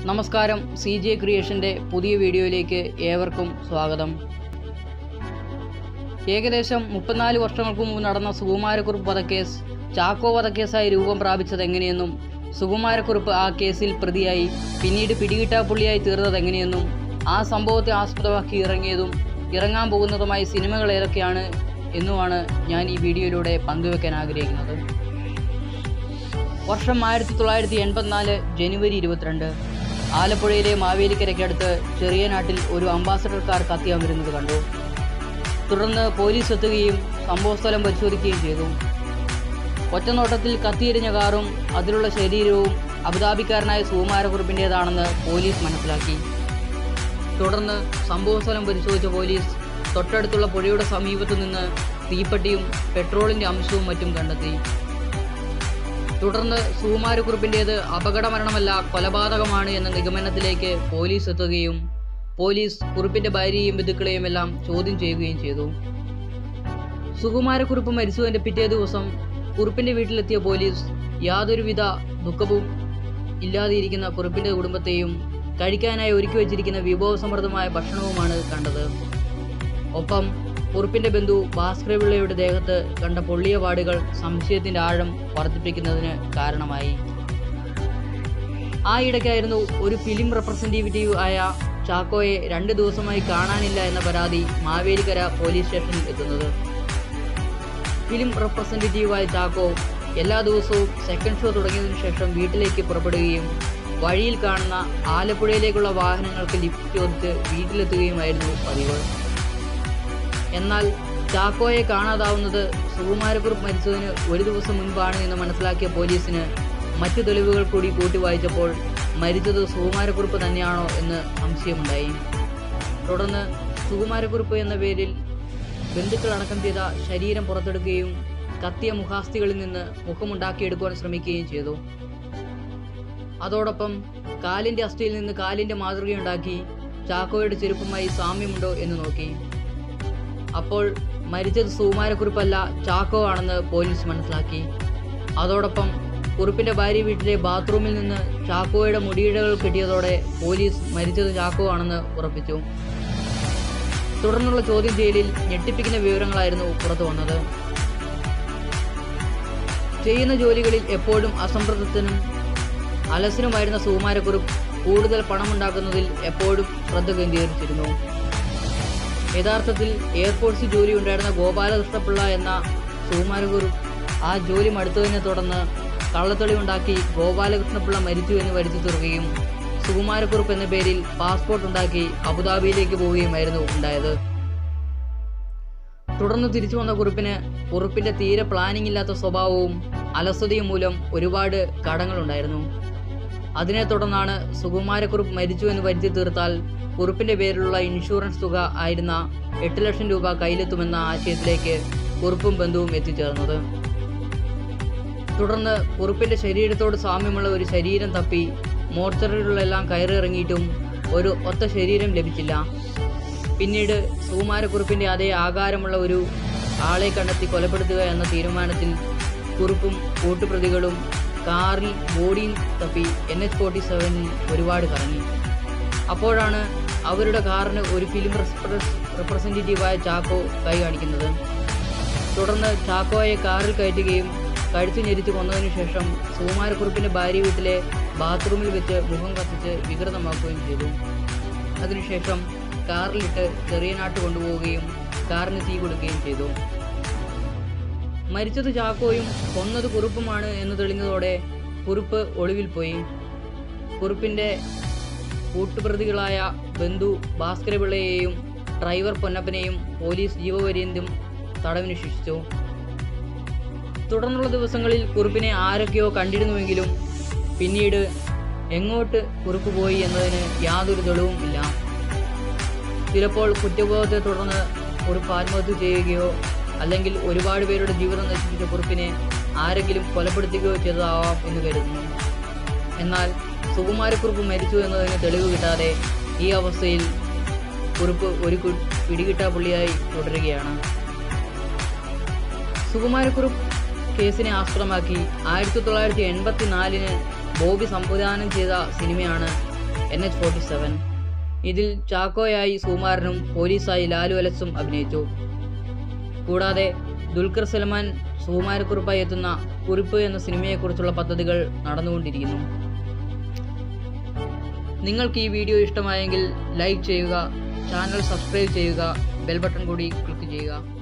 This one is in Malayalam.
നമസ്കാരം സി ജെ ക്രിയേഷൻ്റെ പുതിയ വീഡിയോയിലേക്ക് ഏവർക്കും സ്വാഗതം ഏകദേശം മുപ്പത്തിനാല് വർഷങ്ങൾക്ക് മുമ്പ് നടന്ന സുകുമാരക്കുറുപ്പ് വധക്കേസ് ചാക്കോ വധക്കേസായി രൂപം പ്രാപിച്ചത് എങ്ങനെയെന്നും സുകുമാരക്കുറുപ്പ് ആ കേസിൽ പ്രതിയായി പിന്നീട് പിടികിട്ടാപ്പുള്ളിയായി തീർന്നത് എങ്ങനെയെന്നും ആ സംഭവത്തെ ആസ്പദമാക്കി ഇറങ്ങിയതും ഇറങ്ങാൻ പോകുന്നതുമായ സിനിമകൾ ഏതൊക്കെയാണ് എന്നുമാണ് ഞാൻ ഈ വീഡിയോയിലൂടെ പങ്കുവെക്കാൻ ആഗ്രഹിക്കുന്നത് വർഷം ആയിരത്തി തൊള്ളായിരത്തി എൺപത്തിനാല് ജനുവരി ഇരുപത്തിരണ്ട് ആലപ്പുഴയിലെ മാവേലിക്കരയ്ക്കടുത്ത് ചെറിയ നാട്ടിൽ ഒരു അംബാസഡർ കാർ കത്തിയാൻ വരുന്നത് കണ്ടു തുടർന്ന് പോലീസ് എത്തുകയും സംഭവസ്ഥലം പരിശോധിക്കുകയും ചെയ്തു ഒറ്റനോട്ടത്തിൽ കത്തിയെരിഞ്ഞ കാറും അതിലുള്ള ശരീരവും അബുദാബിക്കാരനായ സുകുമാരക്കുറിപ്പിൻ്റേതാണെന്ന് പോലീസ് മനസ്സിലാക്കി തുടർന്ന് സംഭവസ്ഥലം പരിശോധിച്ച പോലീസ് തൊട്ടടുത്തുള്ള പുഴയുടെ സമീപത്തു നിന്ന് തീപ്പെട്ടിയും പെട്രോളിൻ്റെ അംശവും മറ്റും കണ്ടെത്തി തുടർന്ന് സുകുമാരക്കുറിപ്പിൻ്റേത് അപകടമരണമല്ല കൊലപാതകമാണ് എന്ന നിഗമനത്തിലേക്ക് പോലീസ് എത്തുകയും പോലീസ് കുറിപ്പിന്റെ ഭാര്യയെയും ബന്ധുക്കളെയും എല്ലാം ചോദ്യം ചെയ്യുകയും ചെയ്തു സുകുമാരക്കുറിപ്പ് മരിച്ചതിന്റെ പിറ്റേ ദിവസം കുറിപ്പിന്റെ വീട്ടിലെത്തിയ പോലീസ് യാതൊരുവിധ ദുഃഖവും ഇല്ലാതെയിരിക്കുന്ന കുറിപ്പിന്റെ കുടുംബത്തെയും കഴിക്കാനായി ഒരുക്കി വച്ചിരിക്കുന്ന വിഭവസമൃദ്ധമായ ഭക്ഷണവുമാണ് കണ്ടത് ഒപ്പം കുറുപ്പിന്റെ ബന്ധു ഭാസ്കരപിള്ളയുടെ ദേഹത്ത് കണ്ട പൊള്ളിയ പാടുകൾ സംശയത്തിന്റെ ആഴം വർദ്ധിപ്പിക്കുന്നതിന് കാരണമായി ആ ഇടയ്ക്കായിരുന്നു ഒരു ഫിലിം റെപ്രസെൻറ്റേറ്റീവ് ആയ ചാക്കോയെ രണ്ട് ദിവസമായി കാണാനില്ല എന്ന പരാതി മാവേലിക്കര പോലീസ് സ്റ്റേഷനിൽ എത്തുന്നത് ഫിലിം റെപ്രസെൻറ്റേറ്റീവായ ചാക്കോ എല്ലാ ദിവസവും സെക്കൻഡ് ഷോ തുടങ്ങിയതിനു ശേഷം വീട്ടിലേക്ക് പുറപ്പെടുകയും വഴിയിൽ കാണുന്ന ആലപ്പുഴയിലേക്കുള്ള വാഹനങ്ങൾക്ക് ലിഫ്റ്റ് ചോദിച്ച് വീട്ടിലെത്തുകയുമായിരുന്നു പതിവ് എന്നാൽ ചാക്കോയെ കാണാതാവുന്നത് സുകുമാരക്കുറുപ്പ് മരിച്ചതിന് ഒരു ദിവസം മുൻപാണ് എന്ന് മനസ്സിലാക്കിയ പോലീസിന് മറ്റു തെളിവുകൾ കൂടി കൂട്ടി വായിച്ചപ്പോൾ മരിച്ചത് സുകുമാരക്കുറുപ്പ് തന്നെയാണോ എന്ന് സംശയമുണ്ടായി തുടർന്ന് സുകുമാരക്കുറുപ്പ് എന്ന പേരിൽ ബന്ധുക്കൾ അടക്കം ചെയ്ത ശരീരം പുറത്തെടുക്കുകയും കത്തിയ മുഖാസ്ഥികളിൽ നിന്ന് മുഖമുണ്ടാക്കിയെടുക്കുവാൻ ശ്രമിക്കുകയും ചെയ്തു അതോടൊപ്പം കാലിന്റെ അസ്ഥിയിൽ നിന്ന് കാലിന്റെ മാതൃകയുണ്ടാക്കി ചാക്കോയുടെ ചെരുപ്പുമായി സാമ്യമുണ്ടോ എന്ന് നോക്കി അപ്പോൾ മരിച്ചത് സുകുമാരക്കുറിപ്പല്ല ചാക്കോ ആണെന്ന് പോലീസ് മനസ്സിലാക്കി അതോടൊപ്പം കുറുപ്പിന്റെ ഭാര്യ വീട്ടിലെ ബാത്റൂമിൽ നിന്ന് ചാക്കോയുടെ മുടിയിഴകൾ കിട്ടിയതോടെ പോലീസ് മരിച്ചത് ചാക്കോ ആണെന്ന് ഉറപ്പിച്ചു തുടർന്നുള്ള ചോദ്യം ചെയ്യലിൽ ഞെട്ടിപ്പിക്കുന്ന വിവരങ്ങളായിരുന്നു പുറത്തു വന്നത് ചെയ്യുന്ന ജോലികളിൽ എപ്പോഴും അസംതൃപ്തനും അലസനുമായിരുന്ന സുകുമാരക്കുറുപ്പ് കൂടുതൽ പണമുണ്ടാക്കുന്നതിൽ എപ്പോഴും ശ്രദ്ധ കേന്ദ്രീകരിച്ചിരുന്നു യഥാർത്ഥത്തിൽ എയർഫോഴ്സിൽ ജോലി ഉണ്ടായിരുന്ന ഗോപാലകൃഷ്ണപിള്ള എന്ന സുകുമാരഗുരു ആ ജോലി മടുത്തതിനെ തുടർന്ന് കള്ളത്തെളിവുണ്ടാക്കി ഗോപാലകൃഷ്ണപിള്ള മരിച്ചു എന്ന് വരുത്തി തീർക്കുകയും സുകുമാരക്കുറുപ്പ് എന്ന പേരിൽ പാസ്പോർട്ട് ഉണ്ടാക്കി അബുദാബിയിലേക്ക് പോവുകയുമായിരുന്നു ഉണ്ടായത് തുടർന്ന് തിരിച്ചു വന്ന കുറിപ്പിന് കുറിപ്പിന്റെ തീരെ പ്ലാനിംഗ് ഇല്ലാത്ത സ്വഭാവവും അലസതയും മൂലം ഒരുപാട് കടങ്ങളുണ്ടായിരുന്നു അതിനെ തുടർന്നാണ് സുകുമാരക്കുറുപ്പ് മരിച്ചു എന്ന് വരുത്തി തീർത്താൽ കുറുപ്പിന്റെ പേരിലുള്ള ഇൻഷുറൻസ് തുക ആയിരുന്ന എട്ട് ലക്ഷം രൂപ കയ്യിലെത്തുമെന്ന ആശയത്തിലേക്ക് കുറുപ്പും ബന്ധുവും എത്തിച്ചേർന്നത് തുടർന്ന് കുറുപ്പിന്റെ ശരീരത്തോട് സാമ്യമുള്ള ഒരു ശരീരം തപ്പി മോർച്ചറികളിലെല്ലാം കയറിയിറങ്ങിയിട്ടും ഒരു ഒത്ത ശരീരം ലഭിച്ചില്ല പിന്നീട് സുകുമാരക്കുറുപ്പിന്റെ അതേ ആകാരമുള്ള ഒരു ആളെ കണ്ടെത്തി കൊലപ്പെടുത്തുക എന്ന തീരുമാനത്തിൽ കുറുപ്പും കൂട്ടുപ്രതികളും കാറിൽ ബോഡിയും തപ്പി എൻ എച്ച് ഫോർട്ടി സെവനിൽ ഒരുപാട് കറങ്ങി അപ്പോഴാണ് അവരുടെ കാറിന് ഒരു ഫിലിം റെപ്രസെൻറ്റേറ്റീവായ ചാക്കോ കൈ കാണിക്കുന്നത് തുടർന്ന് ചാക്കോയെ കാറിൽ കയറ്റുകയും കഴുത്തു ഞെരിച്ച് കൊന്നതിനു ശേഷം സുകുമാരക്കുറുപ്പിൻ്റെ ഭാര്യ വീട്ടിലെ ബാത്റൂമിൽ വെച്ച് മുഖം കത്തിച്ച് വികൃതമാക്കുകയും ചെയ്തു അതിനുശേഷം കാറിലിട്ട് ചെറിയ നാട്ട് കൊണ്ടുപോവുകയും കാറിന് തീ കൊടുക്കുകയും ചെയ്തു മരിച്ചത് ചാക്കോയും കൊന്നത് കുറുപ്പുമാണ് എന്ന് തെളിഞ്ഞതോടെ കുറുപ്പ് ഒളിവിൽ പോയി കുറുപ്പിൻ്റെ കൂട്ടുപ്രതികളായ ബന്ധു ഭാസ്കരപിള്ളയെയും ഡ്രൈവർ പൊന്നപ്പനെയും പോലീസ് ജീവപര്യന്തം തടവിന് ശിക്ഷിച്ചു തുടർന്നുള്ള ദിവസങ്ങളിൽ കുറുപ്പിനെ ആരൊക്കെയോ കണ്ടിരുന്നുവെങ്കിലും പിന്നീട് എങ്ങോട്ട് കുറുപ്പ് പോയി എന്നതിന് യാതൊരു തെളിവും ഇല്ല ചിലപ്പോൾ കുറ്റബോധത്തെ തുടർന്ന് കുറുപ്പ് ആത്മഹത്യ ചെയ്യുകയോ അല്ലെങ്കിൽ ഒരുപാട് പേരുടെ ജീവിതം നശിപ്പിച്ച കുറുപ്പിനെ ആരെങ്കിലും കൊലപ്പെടുത്തുകയോ ചെയ്തതാവാം എന്ന് കരുതുന്നു എന്നാൽ സുകുമാരക്കുറുപ്പ് മരിച്ചു എന്നതിന് തെളിവ് കിട്ടാതെ ഈ അവസ്ഥയിൽ കുറുപ്പ് ഒരു കു- പിടികിട്ടാ പുള്ളിയായി തുടരുകയാണ് സുകുമാരക്കുറുപ്പ് കേസിനെ ആസ്പദമാക്കി ആയിരത്തി തൊള്ളായിരത്തി എൺപത്തി നാലിന് ബോബി സംവിധാനം ചെയ്ത സിനിമയാണ് എൻ എച്ച് ഫോർട്ടി സെവൻ ഇതിൽ ചാക്കോയായി സുകുമാരനും പോലീസായി ലാലു അലക്സും അഭിനയിച്ചു കൂടാതെ ദുൽഖർ സൽമാൻ സുകുമാരക്കുറിപ്പായി എത്തുന്ന കുറിപ്പ് എന്ന സിനിമയെക്കുറിച്ചുള്ള പദ്ധതികൾ നടന്നുകൊണ്ടിരിക്കുന്നു നിങ്ങൾക്ക് ഈ വീഡിയോ ഇഷ്ടമായെങ്കിൽ ലൈക്ക് ചെയ്യുക ചാനൽ സബ്സ്ക്രൈബ് ചെയ്യുക ബെൽ ബട്ടൺ കൂടി ക്ലിക്ക് ചെയ്യുക